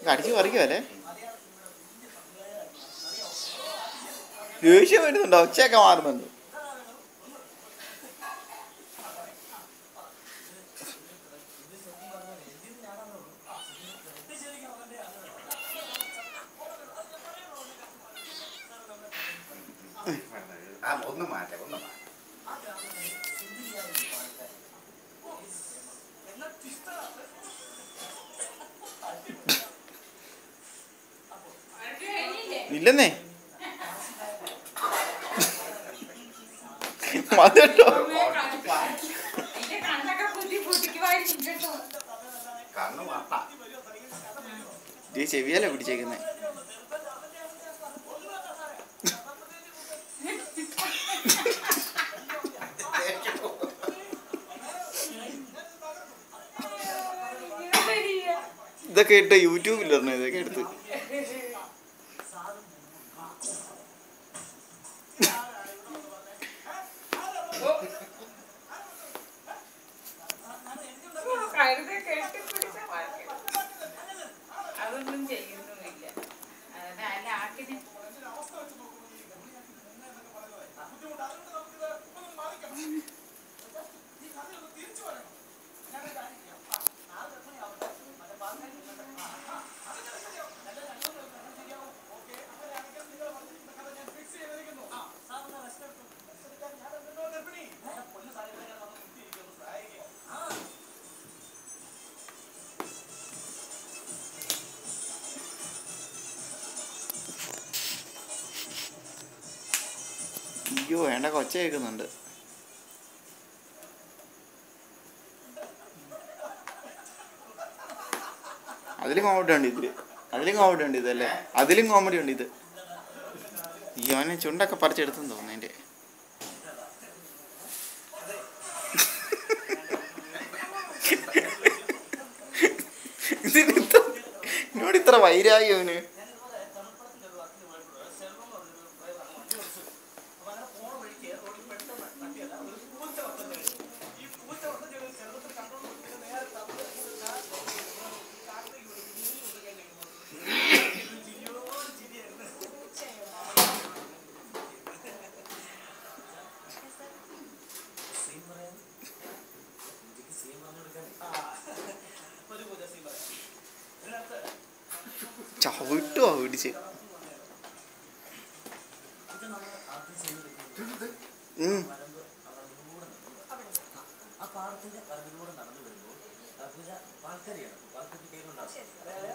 കടിച്ചു പറിക്കുമല്ലേ ദേഷ്യം വരുന്നുണ്ടോ ഒച്ചയൊക്കെ മാറുന്നുണ്ട് ആ ഒന്ന് മാറ്റാം ഒന്ന് മാറ്റാം ഇല്ലെന്നേ മതട്ടോ എന്റെ കണ്ണൊക്കെ കുത്തി പൊട്ടിക്കുമായിരിക്കും കേട്ടോ കണ്ണ് മാട്ട ഈ ചെവിയല്ലേ പിടിച്ചേക്കുന്നേ ഇതൊക്കെ ഇട്ട് യൂട്യൂബിലിടണം ഇതൊക്കെ എടുത്ത് കഴുത കെട്ടിപ്പിടിച്ച മാറ്റി. അതൊന്നും ചെയ്യുന്നുമില്ല അതായത് അല്ല ആട്ടിന് അയ്യോ വേണ്ട കൊച്ച കേൾക്കുന്നുണ്ട് അതിലും കോമഡി ഉണ്ട് ഇതില് അതിലും കോമഡി ഉണ്ട് ഇതല്ലേ അതിലും കോമഡി ഉണ്ട് ഇത് അയ്യോ അവനെ ചുണ്ടൊക്കെ പറിച്ചെടുത്തെന്ന് തോന്നുന്നു എൻ്റെ ഇതിന് ഇത്ര എന്നോട് ഇത്ര വൈരാഗ്യം അവന് ചവിട്ടുവാ പിടിച്ച് ഉം. ആ പാടത്തിന്റെ പറമ്പിലൂടെ നടന്നു വരുമ്പോൾ ആ പൂജ പാൽക്കറിയാണ് പാൽക്കറി കൈകൊണ്ടാണ്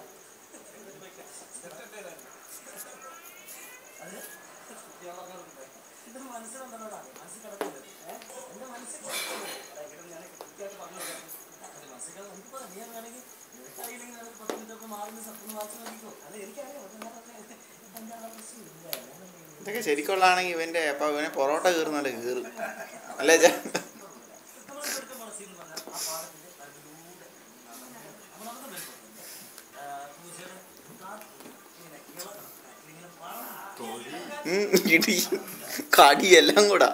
ഇത് മനസ്സിലുണ്ടല്ലോടാ മനസ്സിൽ കിടക്കുന്നത് എന്റെ മനസ്സിൽ ഞാൻ കൃത്യമായിട്ട് പറഞ്ഞു അത് മനസ്സിൽ കിടന്ന് നമുക്ക് പറയാം നീ വേണമെങ്കിൽ നിനക്കറിയില്ലെങ്കിൽ നമുക്ക് പത്ത് മിനിറ്റ് ഒക്കെ മാറുന്ന സത്യം വായിച്ചു നോക്കിക്കോ അത് എനിക്കറിയാം പക്ഷെ ഞാനൊക്കെ എന്റെ ആ പ്രശ്നമില്ല ഞാനൊന്നും ഇതൊക്കെ ശരിക്കുള്ളതാണെങ്കിൽ ഇവന്റെ അപ്പൊ ഇവനെ പൊറോട്ട കീറുന്നല്ല കീറും അല്ലേ ചേ നമ്മൾ ഇവിടുത്തെ മനസ്സിൽ എന്ന് പറഞ്ഞാൽ ആ പാടത്തിന്റെ നടുവിലൂടെ നടന്ന് നമ്മൾ നടന്നു വരുമ്പോൾ പൂജയുടെ കാറ്റ് ഇങ്ങനെ ഇളക്കണം ഇങ്ങനെ പാടം ഉം, ഇടി കടി എല്ലാം കൂടാ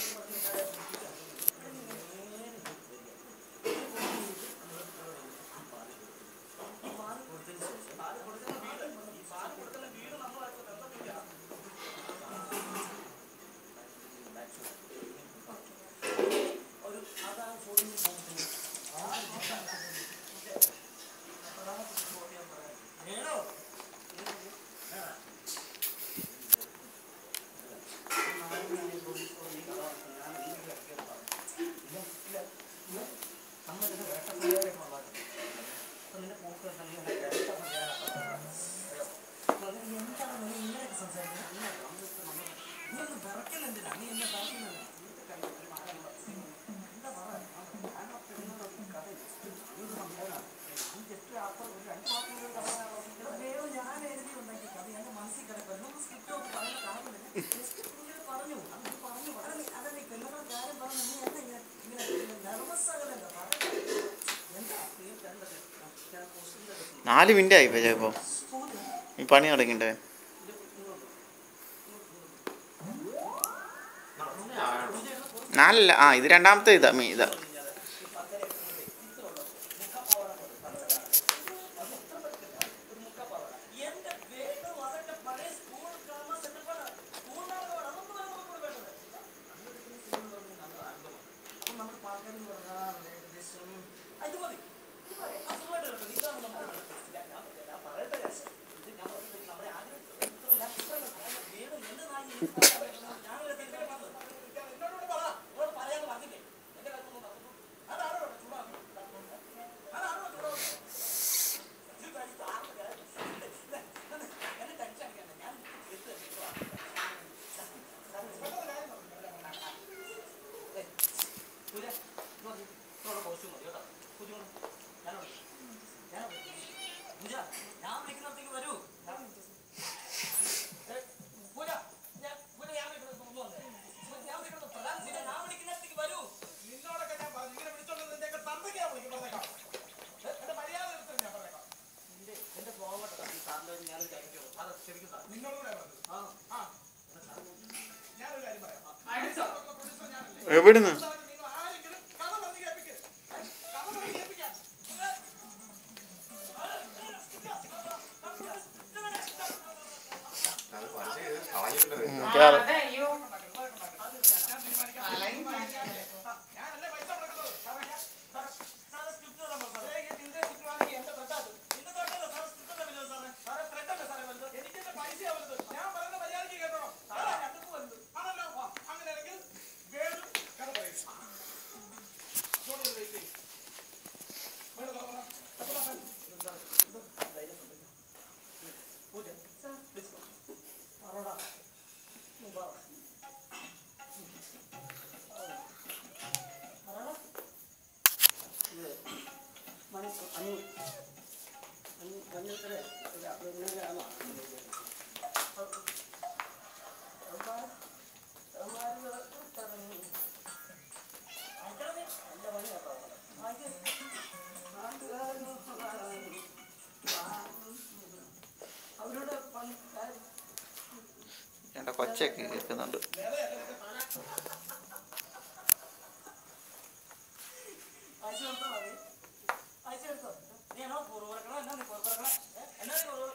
നാല് മിനിറ്റ് ആയി ചിലപ്പോ ഈ പണി തുടങ്ങിണ്ടേ നാലല്ല ആ ഇത് രണ്ടാമത്തെ ഇതാ മീ ഇതാ ഞാൻ വിളിക്കുന്നിടത്തേക്ക് വരൂ പൂജ ഞാൻ പൂജ ഞാൻ വിളിക്കുന്നത് ഞാൻ വിളിക്കുന്നത് പ്രധാന പൂജ ഞാൻ വിളിക്കുന്നിടത്തേക്ക് വരൂ നിന്നോടൊക്കെ ഞാൻ പറഞ്ഞു ഇങ്ങനെ വിളിച്ചോണ്ട് നിന്റെയൊക്കെ തന്തയ്ക്ക് ഞാൻ വിളിക്കും പറഞ്ഞേക്കാം ഏ, എന്റെ മര്യാദ എടുത്തിട്ട് ഞാൻ പറഞ്ഞേക്കാം എന്റെ എന്റെ പോകട്ടെ സാറിന്റെ ഞാൻ കഴിക്കുള്ളൂ സാറ് ക്ഷമിക്കും സാർ നിന്നോട് കൂടെ പറഞ്ഞു ആ ആ ഞാനൊരു കാര്യം പറയാം അടുത്തോ പ്രൊഡ്യൂസർ ഞാനല്ലേ എവിടുന്ന് നിങ്ങൾ ആരെങ്കിലും കഥ പറഞ്ഞു കേൾപ്പിക്ക് ഏ, കഥ പറഞ്ഞു കേൾപ്പിക്കാം ഏ, അത് മനസ്സിൽ കളഞ്ഞിട്ടുണ്ട് കേറ്. അതെ അയ്യോ ഞാനല്ലേ പൈസ മുടക്കുന്നത് പറയാം സാറ് സ്ക്രിപ്റ്റ് ഇടാൻ പറ സാറേ. ഏ, ഈ നിന്റെ ചുറ്റുപാടിക്ക് എന്റെ തൊട്ടാത് ഇന്ന് തൊട്ടല്ലേ സാറ് സ്ക്രിപ്റ്റ് ഇടാൻ വരുന്നത് സാറേ? സാറേ ത്രെഡ് അല്ലേ സാറേ വലുത് എനിക്ക് എന്റെ പൈസ വലുത് ഞാൻ പറയുന്ന മര്യാദയ്ക്ക് കേട്ടോ സാറേ ഞങ്ങൾക്ക് വലുത് ആണല്ലോ ആ, അങ്ങനെയാണെങ്കിൽ വേറൊരു കഥ പറയും ജോണി ഒരു വെയിറ്റ് ചെയ്യ്. വേണു കഥ പറ. കഥ പറ. പൂജ പ്ലീസ് പറടാ നീ പറ പറടാ ഇത് മണി അഞ്ഞു അഞ്ഞു അഞ്ഞൂറ്റര എങ്ങനെയാണോ അവരോട് പണി- കാര്യം എൻ്റെ കൊച്ചൊക്കെ കേൾക്കുന്നുണ്ട് അയച്ചു കൊടുത്താൽ മതി അയച്ചു കൊടുത്തോ നീ എന്നോ പുറകണം എന്നാ നീ പുറകണം എന്നാ നീ പുറകണം